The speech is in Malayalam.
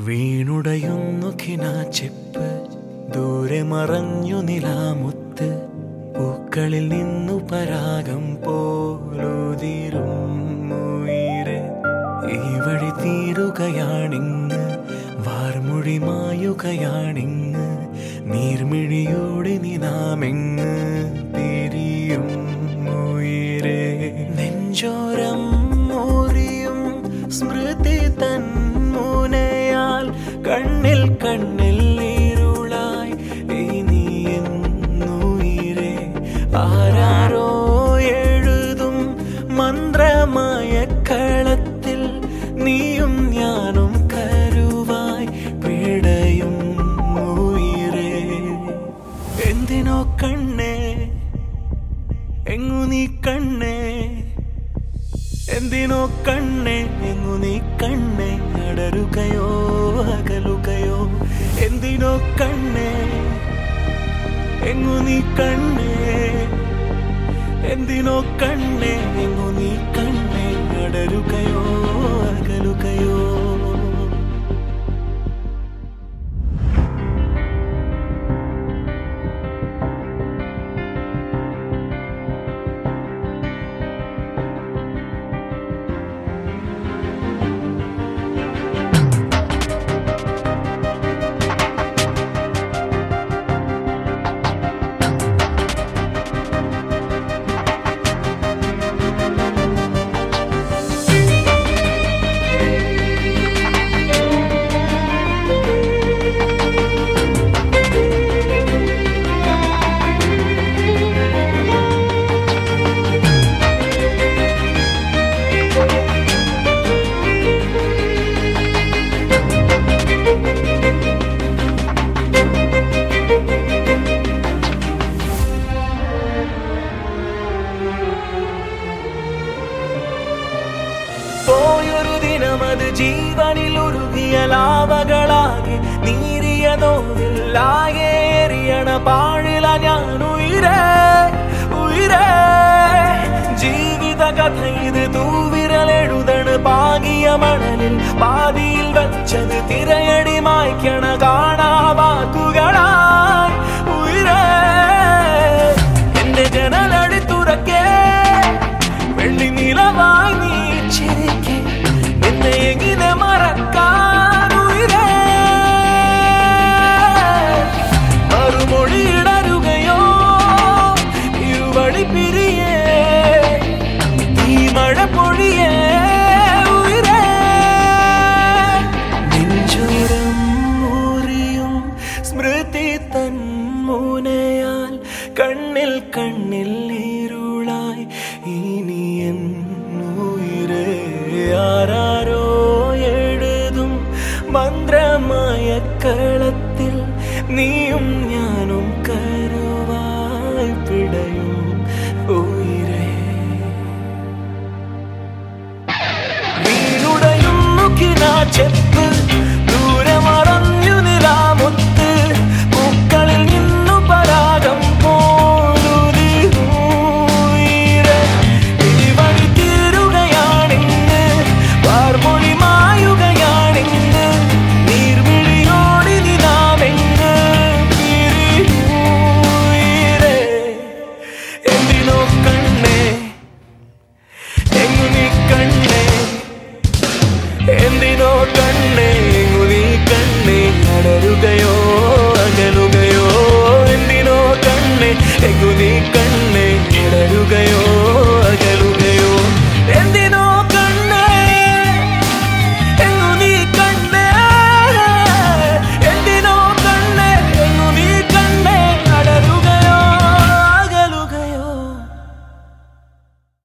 വീണുടയുന്നു കിനാച്ചെപ്പ് ദൂരെ മറഞ്ഞു നിലാമുത്ത് പൂക്കളിൽ നിന്നു പരാഗം പോലുതിരും ഉയിരെ ഈ വഴി തീരുകയാണിങ്ങ് വാർമൊഴി മായുകയാണിങ്ങ് നീർമിഴിയോടെ നിനാമെങ്ങ് പിരിയും ഉയിരെ നെഞ്ചോരം മോറിയും സ്മൃതി തൻ മുനയാൽ കണ്ണിൽ കണ്ണിൽ ഇരുളായി ഇനി എന്നുയിരെ ആരാരോ എഴുതും മന്ത്രമായ കളത്തിൽ നീയും ഞാനും കരുവായി പിടയും ഉയിരേ എന്തിനോ കണ്ണേ എങ്ങു നീ കണ്ണേ എന്തിനോ കണ്ണേ എങ്ങു നീ കണ്ണേ അടരുകയോ അകലുകയോ എന്തിനോ കണ്ണേ എങ്ങു നീ കണ്ണേ എന്തിനോ കണ്ണേ എങ്ങു നീ കണ്ണേ അടരുകയോ അകലുകയോ പോയൊരു ദിനമത് ജീവനിൽ ഉരുകിയ ലാവകളാകെ നീരിയ നോവില്ലാകെ എറിയണ പാഴില ഞാൻ ഉയരേ ഉയരേ ജീവിത കഥ ഇത് തൂവിരലെഴുതണ് പാകിയ മണലിൽ പാതിയിൽ വച്ചത് തിരയടി മായ്ക്കണ കാണാ വാക്കുകളായി ഉയരേ എന്റെ ജനലടി തുറക്കേ വെള്ളി നിലവായി നീ ചിരിക്കെ നിന്നെ എങ്ങനെ മറക്കാൻ ഉയിരേ മറുമൊഴിയിടരുകയോ ഇരുവഴി പിരിയേ ഈ മഴ പൊഴിയേ ഉയിരേ നെഞ്ചോരം മുറിയും സ്മൃതി തൻ മുനയാൽ കണ്ണിൽ കണ്ണിൽ ഇരുളായി ഇനി എന്നുയിരേ ആരാരോ എഴുതും മന്ത്രമായ കളത്തിൽ നീയും ഞാനും കരുവായി പിടയും ഉയിരേ വീണുടയുന്നു കിനാച്ചെപ്പ് ദൂരെ മറഞ്ഞു നിലാമുത്ത് പൂക്കളിൽ നിന്നു പരാഗം പോലുതിരൂയിരെ ഈ വഴി തീരുകയാണിന്ന് വാർമൊഴി മായുകയാണിന്ന് നീർമിഴിയോടി നിലാമെങ്ങ് പിരിയൂയിരെ എന്തിനോ കണ്ണേ എങ്ങു നീ കണ്ണേ എന്തിനോ കണ്ണേ എങ്ങു നീ കണ്ണേ അടരുകയോ അകലുകയോ എന്തിനോ കണ്ണേ എങ്ങു നീ കണ്ണേ